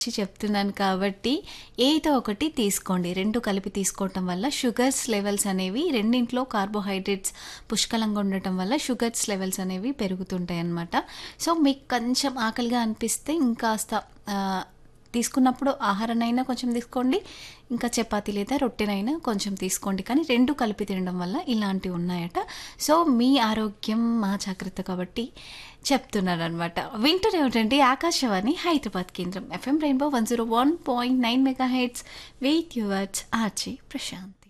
గురించి చెప్తున్నాను కాబట్టి ఏదో ఒకటి తీసుకోండి రెండు కలిపి తీసుకోవటం వల్ల షుగర్స్ లెవెల్స్ అనేవి రెండింట్లో కార్బోహైడ్రేట్స్ పుష్కలంగా ఉండటం వల్ల షుగర్స్ లెవెల్స్ అనేవి పెరుగుతుంటాయి అన్నమాట సో మీకు కొంచెం ఆకలిగా అనిపిస్తే ఇంకాస్త ఆ, తీసుకున్నప్పుడు ఆహారాన్నైనా కొంచెం తీసుకోండి ఇంకా చపాతీ లేదా రొట్టెనైనా కొంచెం తీసుకోండి కానీ రెండు కలిపి తినడం వల్ల ఇలాంటివి ఉన్నాయట సో మీ ఆరోగ్యం మా జాగ్రత్త కాబట్టి చెప్తున్నాను అనమాట వింటూనే ఉండండి ఆకాశవాణి హైదరాబాద్ కేంద్రం FM Rainbow one zero one point nine mega heads wait yours RJ Prashanth